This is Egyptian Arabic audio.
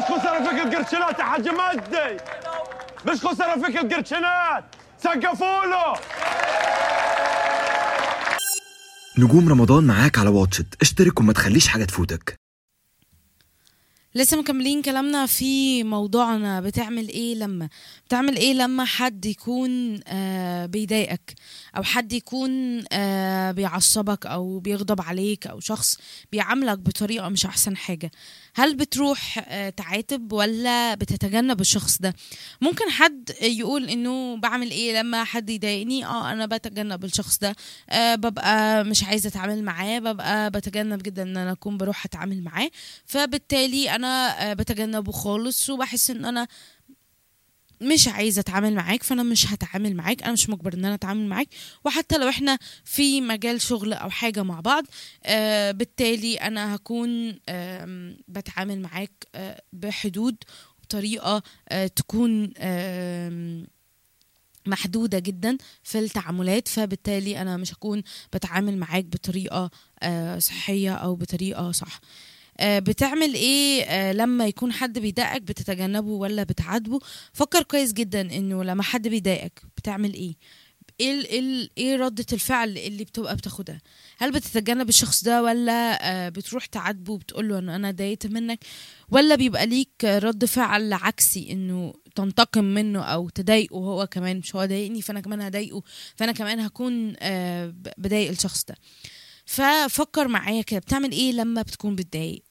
مش خسارة فيك القرشنات يا حاج مجدي مش خسارة فيك القرشنات سقفوا له نجوم رمضان معاك على واتشت اشترك وما تخليش حاجة تفوتك لسه مكملين كلامنا في موضوعنا بتعمل ايه لما بتعمل ايه لما حد يكون آه بيضايقك او حد يكون آه بيعصبك او بيغضب عليك او شخص بيعاملك بطريقة مش احسن حاجة هل بتروح آه تعاتب ولا بتتجنب الشخص ده ممكن حد يقول انه بعمل ايه لما حد يضايقني اه انا بتجنب الشخص ده آه ببقى مش عايزة اتعامل معاه ببقى بتجنب جدا ان انا اكون بروح اتعامل معاه فبالتالي انا آه، بتجنبه خالص وبحس ان انا مش عايزه اتعامل معاك فانا مش هتعامل معاك انا مش مجبر ان انا اتعامل معاك وحتى لو احنا في مجال شغل او حاجه مع بعض آه بالتالي انا هكون آه بتعامل معاك آه بحدود بطريقه آه تكون آه محدودة جدا في التعاملات فبالتالي أنا مش هكون بتعامل معاك بطريقة آه، صحية أو بطريقة صح آه، بتعمل ايه آه، لما يكون حد بيضايقك بتتجنبه ولا بتعاتبه فكر كويس جدا انه لما حد بيضايقك بتعمل ايه ايه ال- ايه ال- ايه ردة الفعل اللي بتبقى بتاخدها هل بتتجنب الشخص ده ولا آه، بتروح تعاتبه وبتقول له ان انا ضايقت منك ولا بيبقى ليك رد فعل عكسي انه تنتقم منه او تضايقه هو كمان مش هو ضايقني فانا كمان هضايقه فانا كمان هكون آه، ب- بضايق الشخص ده ففكر معايا كده بتعمل ايه لما بتكون بتضايق